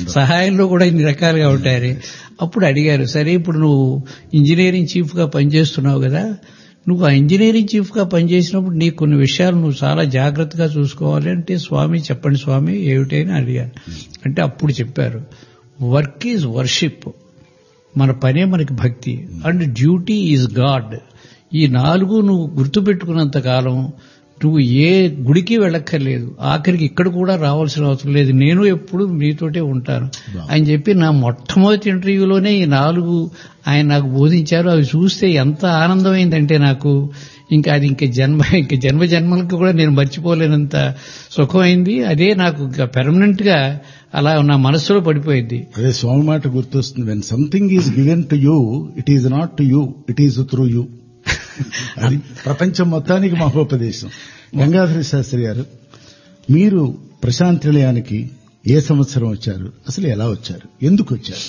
సహాయంలో కూడా ఇన్ని రకాలుగా ఉంటాయని అప్పుడు అడిగారు సరే ఇప్పుడు నువ్వు ఇంజనీరింగ్ చీఫ్ గా పనిచేస్తున్నావు కదా నువ్వు ఆ ఇంజనీరింగ్ చీఫ్ గా పనిచేసినప్పుడు నీకు కొన్ని విషయాలు నువ్వు చాలా జాగ్రత్తగా చూసుకోవాలి అంటే స్వామి చెప్పండి స్వామి ఏమిటి అని అడిగాను అంటే అప్పుడు చెప్పారు వర్క్ ఈజ్ వర్షిప్ మన పనే మనకి భక్తి అండ్ డ్యూటీ ఈజ్ గాడ్ ఈ నాలుగు నువ్వు గుర్తుపెట్టుకున్నంత కాలం నువ్వు ఏ గుడికి వెళ్ళక్కర్లేదు ఆఖరికి ఇక్కడ కూడా రావాల్సిన అవసరం లేదు నేను ఎప్పుడు మీతోటే ఉంటాను అని చెప్పి నా మొట్టమొదటి ఇంటర్వ్యూలోనే ఈ నాలుగు ఆయన నాకు బోధించారు అవి చూస్తే ఎంత ఆనందమైందంటే నాకు ఇంకా అది ఇంకా జన్మ ఇంకా జన్మ జన్మలకు కూడా నేను మర్చిపోలేనంత సుఖమైంది అదే నాకు ఇంకా పెర్మనెంట్ గా అలా నా మనస్సులో పడిపోయింది అదే స్వామి మాట గుర్తొస్తుంది when something is given to you it is not to you it is through you అది ప్రపంచం మొత్తానికి మహోపదేశం గంగాధర శాస్త్రి గారు మీరు ప్రశాంత్ నిలయానికి ఏ సంవత్సరం వచ్చారు అసలు ఎలా వచ్చారు ఎందుకు వచ్చారు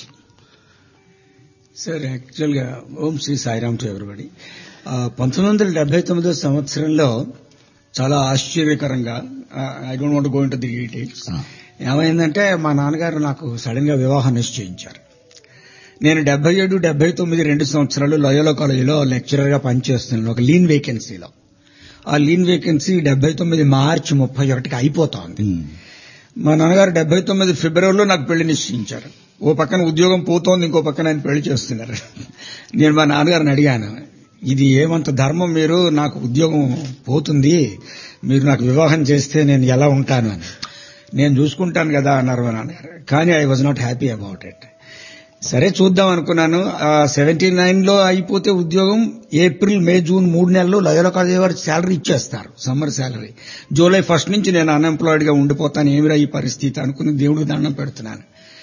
సార్ యాక్చువల్గా ఓం శ్రీ సాయిరామ్ టు ఎవరిబడి పంతొమ్మిది వందల డెబ్బై తొమ్మిదో సంవత్సరంలో చాలా ఆశ్చర్యకరంగా I don't want go into the details ఏమైందంటే మా నాన్నగారు నాకు సడన్ గా వివాహం నిశ్చయించారు నేను డెబ్బై ఏడు డెబ్బై తొమ్మిది రెండు సంవత్సరాలు లయోలో కాలేజీలో లెక్చరర్ గా పనిచేస్తున్నాను ఒక లీన్ వేకెన్సీలో ఆ లీన్ వేకెన్సీ డెబ్బై తొమ్మిది మార్చి ముప్పై ఒకటికి అయిపోతోంది మా నాన్నగారు డెబ్బై తొమ్మిది ఫిబ్రవరిలో నాకు పెళ్లి నిశ్చయించారు ఓ పక్కన ఉద్యోగం పోతోంది ఇంకో పక్కన ఆయన పెళ్లి చేస్తున్నారు నేను మా నాన్నగారిని అడిగాను ఇది ఏమంత ధర్మం మీరు నాకు ఉద్యోగం పోతుంది మీరు నాకు వివాహం చేస్తే నేను ఎలా ఉంటాను అని నేను చూసుకుంటాను కదా అన్నారు మా నాన్నగారు కానీ I was not happy about it సరే చూద్దాం అనుకున్నాను సెవెంటీ నైన్ లో అయిపోతే ఉద్యోగం ఏప్రిల్ మే జూన్ మూడు నెలలు లయోలా కాలేజీ వారు శాలరీ ఇచ్చేస్తారు సమ్మర్ శాలరీ జూలై ఫస్ట్ నుంచి నేను అన్ఎంప్లాయిడ్ గా ఉండిపోతాను ఏమిరా ఈ పరిస్థితి అనుకుని దేవుడికి దండం పెడుతున్నాను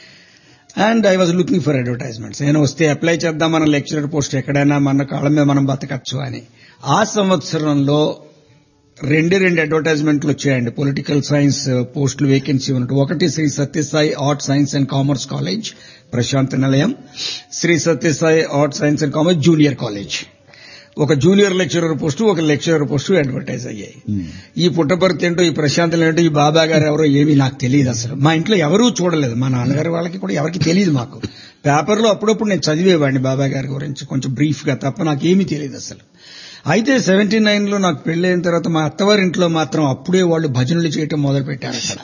and I was looking for advertisements నేను వస్తే అప్లై చేద్దాం మన లెక్చరర్ పోస్ట్ ఎక్కడైనా మన కాళ్ళ మీద మనం బతకచ్చు అని ఆ సంవత్సరంలో రెండే రెండు అడ్వర్టైజ్మెంట్లు వచ్చాయండి పొలిటికల్ సైన్స్ పోస్టులు వేకెన్సీ ఉన్నట్టు ఒకటి Shri Sathya Sai art science and commerce college Prashanti Nilayam Shri Sathya Sai art science and commerce junior college ఒక జూనియర్ లెక్చరర్ పోస్టు ఒక లెక్చరర్ పోస్టు అడ్వర్టైజ్ అయ్యాయి ఈ పుట్టపర్తి ఏంటో ఈ ప్రశాంత్ ఏంటో ఈ బాబా గారు ఎవరో ఏమీ నాకు తెలియదు అసలు మా ఇంట్లో ఎవరూ చూడలేదు మా నాన్నగారి వాళ్ళకి కూడా ఎవరికి తెలియదు మాకు పేపర్లో అప్పుడప్పుడు నేను చదివేవాడిని బాబా గారి గురించి కొంచెం బ్రీఫ్ గా తప్ప నాకేమీ తెలియదు అసలు అయితే సెవెంటీ నైన్ లో నాకు పెళ్లైన తర్వాత మా అత్తవారింట్లో మాత్రం అప్పుడే వాళ్ళు భజనలు చేయటం మొదలు పెట్టారు అక్కడ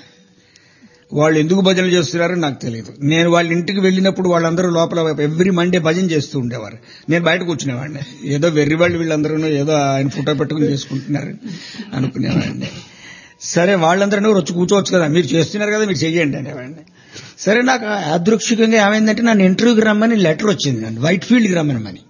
వాళ్ళు ఎందుకు భజనలు చేస్తున్నారో నాకు తెలియదు నేను వాళ్ళ ఇంటికి వెళ్ళినప్పుడు వాళ్ళందరూ లోపల ఎవ్రీ మండే భజన చేస్తూ ఉండేవారు నేను బయట కూర్చునేవాడిని ఏదో వెర్రి వాళ్ళు వీళ్ళందరూ ఏదో ఆయన ఫోటో పెట్టుకుని చేసుకుంటున్నారు అనుకునేవాడిని సరే వాళ్ళందరూ వచ్చి కూర్చోవచ్చు కదా మీరు చేస్తున్నారు కదా మీరు చెయ్యండి అనేవాడిని సరే నాకు యాదృక్షికంగా ఏమైందంటే నన్ను ఇంటర్వ్యూకి రమ్మని లెటర్ వచ్చింది నన్ను వైట్ ఫీల్డ్కి రమ్మని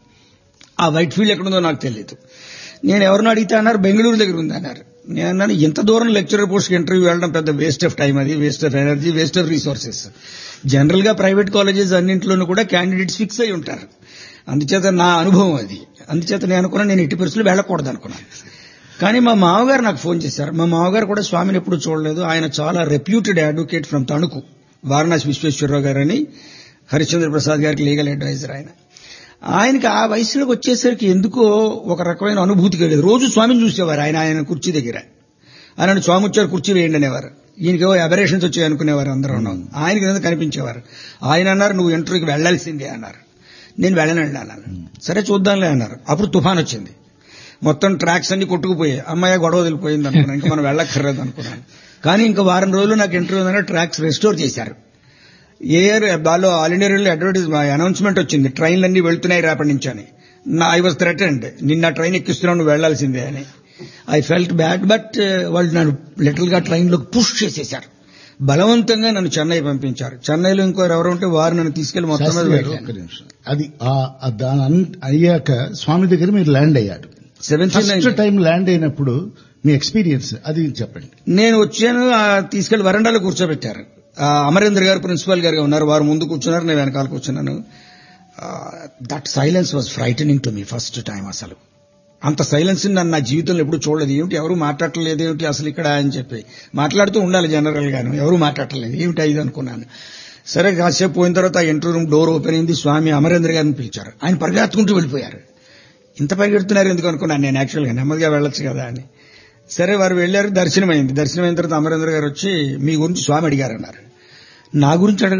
ఆ వైట్ ఫీల్డ్ ఎక్కడుందో నాకు తెలియదు నేను ఎవరిని అడిగితే అన్నారు బెంగళూరు దగ్గర ఉంది అన్నారు నేను అన్నాను ఇంత దూరం లెక్చరర్ పోస్ట్కి ఇంటర్వ్యూ వెళ్ళడం పెద్ద వేస్ట్ ఆఫ్ టైం అది waste of energy waste of resources general గా ప్రైవేట్ కాలేజెస్ అన్నింటిలోనూ కూడా క్యాండిడేట్స్ ఫిక్స్ అయి ఉంటారు అందుచేత నా అనుభవం అది అందుచేత నేను అనుకున్నాను నేను ఇటు పరిస్థితులు వెళ్ళకూడదు అనుకున్నాను కానీ మా మామగారు నాకు ఫోన్ చేశారు మా మామగారు కూడా స్వామిని ఎప్పుడు చూడలేదు ఆయన చాలా reputed advocate from Tanuku Varanasi Visweswara Rao గారు అని హరిశ్చంద్ర ప్రసాద్ గారికి లీగల్ అడ్వైజర్ ఆయన ఆయనకి ఆ వయసులోకి వచ్చేసరికి ఎందుకో ఒక రకమైన అనుభూతి కలిగేది రోజు స్వామిని చూసేవారు ఆయన ఆయన కుర్చీ దగ్గర ఆయన స్వామి వచ్చారు కుర్చీ వేయండి అనేవారు ఈయనకేవో అబరేషన్స్ వచ్చాయి అనుకునేవారు అందరూ ఆయనకి ఏదో కనిపించేవారు ఆయన అన్నారు నువ్వు ఇంటర్వ్యూకి వెళ్లాల్సిందే అన్నారు నేను వెళ్ళనండి అన్నాను సరే చూద్దాంలే అన్నారు అప్పుడు తుఫాన్ వచ్చింది మొత్తం ట్రాక్స్ అన్ని కొట్టుకుపోయాయి అమ్మాయి గొడవ వదిలిపోయింది అనుకున్నాను ఇంకా మనం వెళ్ళక్కర్లేదు అనుకున్నాను కానీ ఇంకా వారం రోజులు నాకు ఇంటర్వ్యూ ఉందన్న ట్రాక్స్ రెస్టోర్ చేశారు ఏఆర్ దానిలో all India railway advertise announcement వచ్చింది ట్రైన్లన్నీ వెళ్తున్నాయి రేపటి నుంచి అని ఐ వాజ్ థ్రెటెండ్ నిన్న ట్రైన్ ఎక్కిస్తున్నావు నువ్వు వెళ్లాల్సిందే అని ఐ ఫెల్ట్ బ్యాడ్ బట్ వాళ్ళు నన్ను లిటిల్ గా ట్రైన్ లో పుష్ చేసేశారు బలవంతంగా నన్ను చెన్నై పంపించారు చెన్నైలో ఇంకోరు ఎవరు ఉంటే వారు నన్ను తీసుకెళ్లి మొత్తం మీద ఒక్క నిమిషం అది దాని అయ్యాక స్వామి దగ్గర మీరు ల్యాండ్ అయ్యారు సెవెంటీ ఫస్ట్ టైం ల్యాండ్ అయినప్పుడు మీ ఎక్స్పీరియన్స్ అది చెప్పండి నేను వచ్చాను తీసుకెళ్లి వరండాలో కూర్చోబెట్టారు అమరేంద్ర గారు ప్రిన్సిపాల్ గారుగా ఉన్నారు వారు ముందు కూర్చున్నారు నేను వెనకాల కూర్చున్నాను that silence was frightening to me first time అసలు అంత సైలెన్స్ నన్ను నా జీవితంలో ఎప్పుడు చూడలేదు ఏమిటి ఎవరు మాట్లాడలేదు ఏమిటి అసలు ఇక్కడ అని చెప్పి మాట్లాడుతూ ఉండాలి జనరల్ గాను ఎవరు మాట్లాడలేదు ఏమిటి ఇది అనుకున్నాను సరే కాసేపు పోయిన తర్వాత ఇంటర్ రూమ్ డోర్ ఓపెన్ అయింది స్వామి అమరేంద్ర గారిని పిలిచారు ఆయన పరిగెత్తుకుంటూ వెళ్ళిపోయారు ఇంత పరిగెడుతున్నారు ఎందుకు అనుకున్నాను నేను యాక్చువల్గా నెమ్మదిగా వెళ్ళొచ్చు కదా అని సరే వారు వెళ్లారు దర్శనం అయింది దర్శనం అయిన తర్వాత అమరేంద్ర గారు వచ్చి మీ గురించి స్వామి అడిగారన్నారు నా గురించి అడగ